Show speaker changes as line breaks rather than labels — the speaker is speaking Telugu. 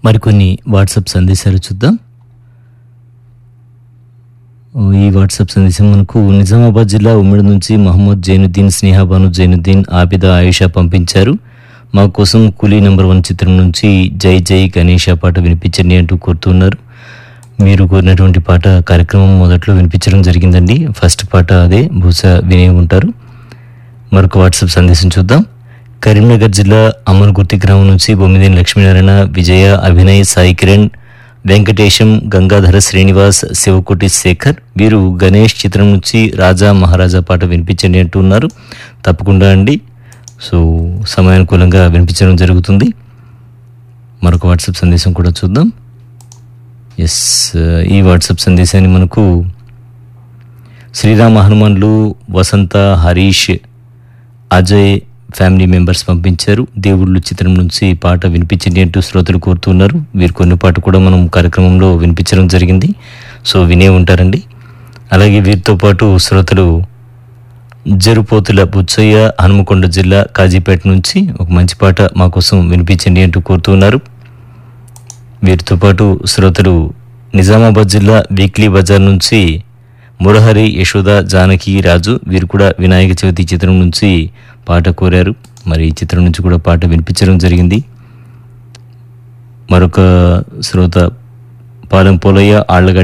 మరికొన్ని వాట్సాప్ సందేశాలు చూద్దాం ఓ, ఈ వాట్సాప్ సందేశం మనకు నిజామాబాద్ జిల్లా ఉమ్మడి నుంచి మహమ్మద్ జైనుద్దీన్ స్నేహాబాను జైనుద్దీన్ ఆబిద ఆయుష పంపించారు మా కోసం కూలీ నెంబర్ వన్ చిత్రం నుంచి జై జై గణేష పాట వినిపించండి అంటూ కోరుతున్నారు మీరు కోరినటువంటి పాట కార్యక్రమం మొదట్లో వినిపించడం జరిగిందండి ఫస్ట్ పాట అదే బహుశా వినే ఉంటారు మరొక వాట్సాప్ సందేశం చూద్దాం కరీంనగర్ జిల్లా అమర్గుర్తి గ్రామం నుంచి బొమ్మిదేని లక్ష్మీనారాయణ విజయ అభినయ్ సాయి కిరణ్ వెంకటేశం గంగాధర శ్రీనివాస్ శివకోటి శేఖర్ వీరు గణేష్ చిత్రం నుంచి రాజా మహారాజా పాట వినిపించండి అంటున్నారు తప్పకుండా అండి సో సమయానుకూలంగా వినిపించడం జరుగుతుంది మరొక వాట్సాప్ సందేశం కూడా చూద్దాం ఎస్ ఈ వాట్సాప్ సందేశాన్ని మనకు శ్రీరామ హనుమాన్లు వసంత హరీష్ అజయ్ ఫ్యామిలీ మెంబర్స్ పంపించారు దేవుళ్ళు చిత్రం నుంచి పాట వినిపించండి అంటూ శ్రోతలు కోరుతున్నారు వీరు కొన్ని పాట కూడా మనం కార్యక్రమంలో వినిపించడం జరిగింది సో వినే ఉంటారండి అలాగే వీరితో పాటు శ్రోతలు జరుపోతుల బుచ్చయ్య హనుమకొండ జిల్లా కాజీపేట నుంచి ఒక మంచి పాట మా కోసం వినిపించండి అంటూ కోరుతున్నారు వీరితో పాటు శ్రోతలు నిజామాబాద్ జిల్లా వీక్లీ బజార్ నుంచి మురహరి యశోద జానకి రాజు వీరు కూడా వినాయక చవితి చిత్రం నుంచి పాట కోరారు మరి ఈ చిత్రం నుంచి కూడా పాట వినిపించడం జరిగింది మరొక శ్రోత పాలెం పోలయ్య ఆళ్లగడ్డ